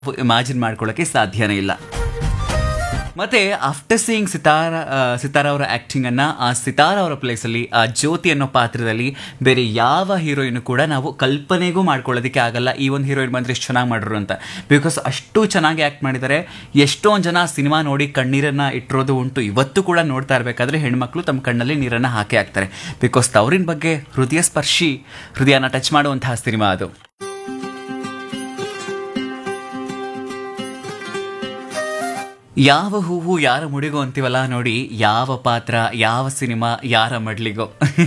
imagine ಮಾಡ್ಕೊಳ್ಳೋಕ್ಕೆ ಸಾಧ್ಯನೇ ಇಲ್ಲ ಮತ್ತೆ ಆಫ್ಟರ್ ಸೀಯಿಂಗ್ ಸಿತಾರ ಆ, ಸಿತಾರ ಅವರ ಆಕ್ಟಿಂಗ್ ಅನ್ನ ಆ ಸಿತಾರ ಅವರ ಪ್ಲೇಸ್ ಅಲ್ಲಿ ಆ ಜ್ಯೋತಿ ಅನ್ನೋ ಪಾತ್ರದಲ್ಲಿ ಬೇರೆ ಯಾವ ಹೀರೋಯಿನ್ ಕೂಡ ನಾವು ಕಲ್ಪನೆಗೂ ಮಾಡ್ಕೊಳ್ಳೋದಕ್ಕೆ ಆಗಲ್ಲ ಈ ಒಂದು ಹೀರೋಯಿನ್ ಬಂದ್ರೆ ಎಷ್ಟು ಚೆನ್ನಾಗಿ ಮಾಡಿದ್ರು ಅಂತ ಬಿಕಾಸ್ ಅಷ್ಟು ಚೆನ್ನಾಗಿ ಆಕ್ಟ್ ಮಾಡಿದ್ದಾರೆ ಎಷ್ಟೊಂದು ಜನ ಸಿನಿಮಾ ನೋಡಿ ಕಣ್ಣೀರನ್ನ ಇಟ್ಟಿರೋದು ಉಂಟು ಇವತ್ತು ಕೂಡ ನೋಡ್ತಾ ಇರಬೇಕಾದ್ರೆ ಹೆಣ್ಮಕ್ಳು ತಮ್ಮ ಕಣ್ಣಲ್ಲಿ ನೀರನ್ನ ಹಾಕಿ ಹಾಕ್ತಾರೆ ಬಿಕಾಸ್ ತವರಿನ ಬಗ್ಗೆ ಹೃದಯ ಸ್ಪರ್ಶಿ ಹೃದಯನ ಟಚ್ ಮಾಡುವಂತಹ ಸಿನಿಮಾ ಅದು ಯಾವ ಹೂವು ಯಾರ ಮುಡಿಗೋ ಅಂತೀವಲ್ಲ ನೋಡಿ ಯಾವ ಪಾತ್ರ ಯಾವ ಸಿನಿಮಾ ಯಾರ ಮಡ್ಲಿಗೋ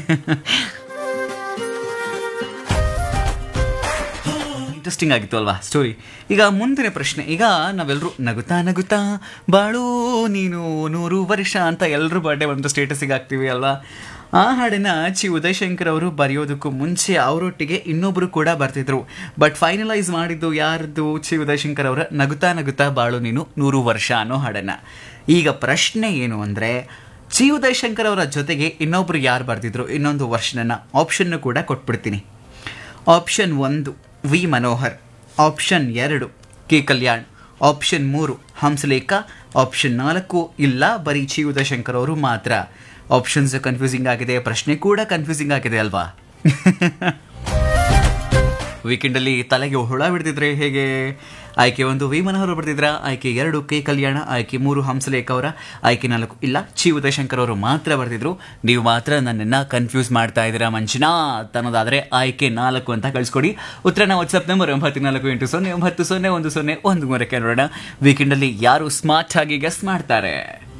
ಇಂಟ್ರೆಸ್ಟಿಂಗ್ ಆಗಿತ್ತು ಅಲ್ವಾ ಸ್ಟೋರಿ ಈಗ ಮುಂದಿನ ಪ್ರಶ್ನೆ ಈಗ ನಾವೆಲ್ಲರೂ ನಗುತ್ತಾ ನಗುತ್ತಾ ಬಾಳು ನೀನು ನೂರು ವರ್ಷ ಅಂತ ಎಲ್ಲರೂ ಬರ್ಡೇ ಒಂದು ಸ್ಟೇಟಸಿಗೆ ಹಾಕ್ತೀವಿ ಅಲ್ವಾ ಆ ಹಾಡನ್ನ ಚಿ ಉದಯಶಂಕರ್ ಅವರು ಬರೆಯೋದಕ್ಕೂ ಮುಂಚೆ ಅವರೊಟ್ಟಿಗೆ ಇನ್ನೊಬ್ರು ಕೂಡ ಬರ್ತಿದ್ರು ಬಟ್ ಫೈನಲೈಸ್ ಮಾಡಿದ್ದು ಯಾರ್ದು ಚಿ ಉದಯಶಂಕರ್ ಅವರ ನಗುತ್ತಾ ನಗುತ್ತಾ ಬಾಳು ನೀನು ನೂರು ವರ್ಷ ಅನ್ನೋ ಹಾಡನ್ನ ಈಗ ಪ್ರಶ್ನೆ ಏನು ಅಂದ್ರೆ ಚಿ ಉದಯಶಂಕರ್ ಅವರ ಜೊತೆಗೆ ಇನ್ನೊಬ್ರು ಯಾರು ಬರ್ತಿದ್ರು ಇನ್ನೊಂದು ವರ್ಷನ ಆಪ್ಷನ್ ಕೂಡ ಕೊಟ್ಬಿಡ್ತೀನಿ ಆಪ್ಷನ್ ಒಂದು ವಿ ಮನೋಹರ್ ಆಪ್ಷನ್ ಎರಡು ಕೆ ಕಲ್ಯಾಣ್ ಆಪ್ಷನ್ ಮೂರು ಹಂಸಲೇಖ ಆಪ್ಷನ್ ನಾಲ್ಕು ಇಲ್ಲ ಬರೀ ಚಿ ಉದಯಶಂಕರ್ ಅವರು ಮಾತ್ರ ಆಪ್ಷನ್ಸ್ ಕನ್ಫ್ಯೂಸಿಂಗ್ ಆಗಿದೆ ಪ್ರಶ್ನೆ ಕೂಡ ಕನ್ಫ್ಯೂಸಿಂಗ್ ಆಗಿದೆ ಅಲ್ವಾ ವೀಕೆಂಡಲ್ಲಿ ತಲೆಗೆ ಹುಳ ಬಿಡ್ತಿದ್ರೆ ಹೇಗೆ ಆಯ್ಕೆ ಒಂದು ವಿ ಮನೋಹರ್ ಬರ್ತಿದ್ರ ಆಯ್ಕೆ ಎರಡು ಕೆ ಕಲ್ಯಾಣ ಆಯ್ಕೆ ಮೂರು ಹಂಸಲೇಖ ಅವರ ಆಯ್ಕೆ ನಾಲ್ಕು ಇಲ್ಲ ಚಿ ಉದಯಶಂಕರ್ ಅವರು ಮಾತ್ರ ಬರ್ತಿದ್ರು ನೀವು ಮಾತ್ರ ನನ್ನನ್ನು ಕನ್ಫ್ಯೂಸ್ ಮಾಡ್ತಾ ಇದ್ದೀರಾ ಮಂಜುನಾಥ್ ಅನ್ನೋದಾದರೆ ಆಯ್ಕೆ ನಾಲ್ಕು ಅಂತ ಕಳಿಸ್ಕೊಡಿ ಉತ್ತರನ ವಾಟ್ಸಪ್ ನಂಬರ್ ಒಂಬತ್ತು ನಾಲ್ಕು ಎಂಟು ಸೊನ್ನೆ ಒಂಬತ್ತು ಸೊನ್ನೆ ಒಂದು ಸೊನ್ನೆ ಒಂದು ಮೂರಕ್ಕೆ ನೋಡೋಣ ವೀಕೆಂಡಲ್ಲಿ ಯಾರು ಸ್ಮಾರ್ಟ್ ಆಗಿ ಗೆಸ್ ಮಾಡ್ತಾರೆ